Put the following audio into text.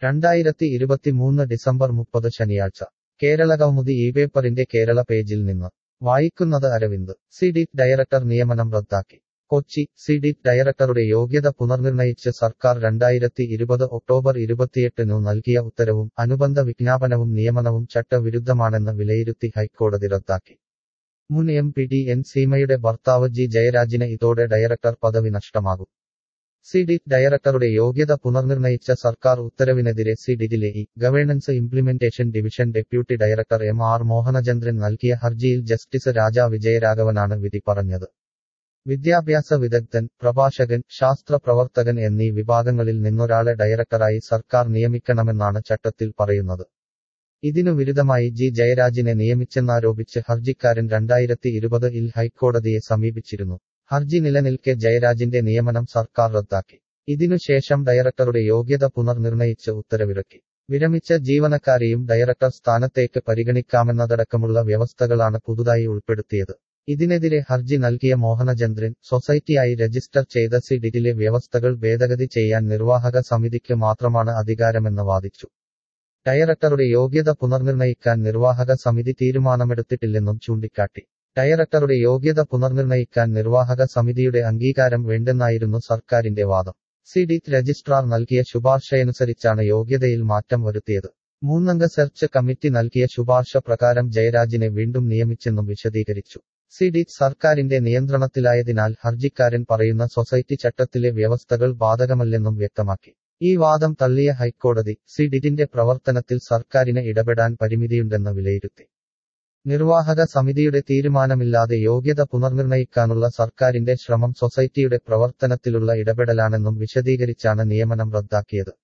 രണ്ടായിരത്തി ഇരുപത്തിമൂന്ന് ഡിസംബർ മുപ്പത് ശനിയാഴ്ച കേരളകൗമുദി ഈ പേപ്പറിന്റെ കേരള പേജിൽ നിന്ന് വായിക്കുന്നത് അരവിന്ദ് സിഡിറ്റ് ഡയറക്ടർ നിയമനം റദ്ദാക്കി കൊച്ചി സിഡിറ്റ് ഡയറക്ടറുടെ യോഗ്യത പുനർനിർണയിച്ച് സർക്കാർ രണ്ടായിരത്തി ഇരുപത് ഒക്ടോബർ ഇരുപത്തിയെട്ടിനു നൽകിയ ഉത്തരവും അനുബന്ധ വിജ്ഞാപനവും നിയമനവും ചട്ടവിരുദ്ധമാണെന്ന് വിലയിരുത്തി ഹൈക്കോടതി റദ്ദാക്കി മുൻ എം പി ഡി എൻ സീമയുടെ ഭർത്താവ് ജി ജയരാജിന് ഇതോടെ ഡയറക്ടർ പദവി നഷ്ടമാകും സിഡിറ്റ് ഡയറക്ടറുടെ യോഗ്യത പുനർനിർണയിച്ച സർക്കാർ ഉത്തരവിനെതിരെ സിഡിറ്റിലെ e governance implementation division deputy director M R Mohanachandran നൽകിയ ഹർജിയിൽ ജസ്റ്റിസ് രാജ വിജയരാഘവനാണ് വിധി പറഞ്ഞത് വിദ്യാഭ്യാസ വിദഗ്ധൻ പ്രഭാഷകൻ ശാസ്ത്ര പ്രവർത്തകൻ എന്നീ വിഭാഗങ്ങളിൽ നിന്നൊരാളെ ഡയറക്ടറായി സർക്കാർ നിയമിക്കണമെന്നാണ് ചട്ടത്തിൽ പറയുന്നത് ഇതിനു വിരുദ്ധമായി ജി ജയരാജിനെ നിയമിച്ചെന്നാരോപിച്ച് ഹർജിക്കാരൻ രണ്ടായിരത്തി ഇരുപത് ഇൽ ഹൈക്കോടതിയെ സമീപിച്ചിരുന്നു ഹർജി നിലനിൽക്കെ ജയരാജിന്റെ നിയമനം സർക്കാർ റദ്ദാക്കി ഇതിനുശേഷം ഡയറക്ടറുടെ യോഗ്യത പുനർനിർണയിച്ച് ഉത്തരവിറക്കി വിരമിച്ച ജീവനക്കാരെയും ഡയറക്ടർ സ്ഥാനത്തേക്ക് പരിഗണിക്കാമെന്നതടക്കമുള്ള വ്യവസ്ഥകളാണ് പുതുതായി ഉൾപ്പെടുത്തിയത് ഇതിനെതിരെ ഹർജി നൽകിയ മോഹനചന്ദ്രൻ സൊസൈറ്റിയായി രജിസ്റ്റർ ചെയ്ത സിഡിറ്റിലെ വ്യവസ്ഥകൾ ഭേദഗതി ചെയ്യാൻ നിർവാഹക സമിതിക്ക് മാത്രമാണ് അധികാരമെന്ന് വാദിച്ചു ഡയറക്ടറുടെ യോഗ്യത പുനർനിർണയിക്കാൻ നിർവാഹക സമിതി തീരുമാനമെടുത്തിട്ടില്ലെന്നും ചൂണ്ടിക്കാട്ടി ഡയറക്ടറുടെ യോഗ്യത പുനർനിർണയിക്കാൻ നിർവാഹക സമിതിയുടെ അംഗീകാരം വേണ്ടെന്നായിരുന്നു സർക്കാരിന്റെ വാദം സിഡിറ്റ് രജിസ്ട്രാർ നൽകിയ ശുപാർശയനുസരിച്ചാണ് യോഗ്യതയിൽ മാറ്റം വരുത്തിയത് മൂന്നംഗ സെർച്ച് കമ്മിറ്റി നൽകിയ ശുപാർശ പ്രകാരം ജയരാജിനെ വീണ്ടും നിയമിച്ചെന്നും വിശദീകരിച്ചു സിഡിറ്റ് സർക്കാരിന്റെ നിയന്ത്രണത്തിലായതിനാൽ ഹർജിക്കാരൻ പറയുന്ന സൊസൈറ്റി ചട്ടത്തിലെ വ്യവസ്ഥകൾ ബാധകമല്ലെന്നും വ്യക്തമാക്കി ഈ വാദം തള്ളിയ ഹൈക്കോടതി സിഡിറ്റിന്റെ പ്രവർത്തനത്തിൽ സർക്കാരിന് ഇടപെടാൻ പരിമിതിയുണ്ടെന്ന് വിലയിരുത്തി നിർവാഹക സമിതിയുടെ തീരുമാനമില്ലാതെ യോഗ്യത പുനർനിർണയിക്കാനുള്ള സർക്കാരിന്റെ ശ്രമം സൊസൈറ്റിയുടെ പ്രവർത്തനത്തിലുള്ള ഇടപെടലാണെന്നും വിശദീകരിച്ചാണ് നിയമനം റദ്ദാക്കിയത്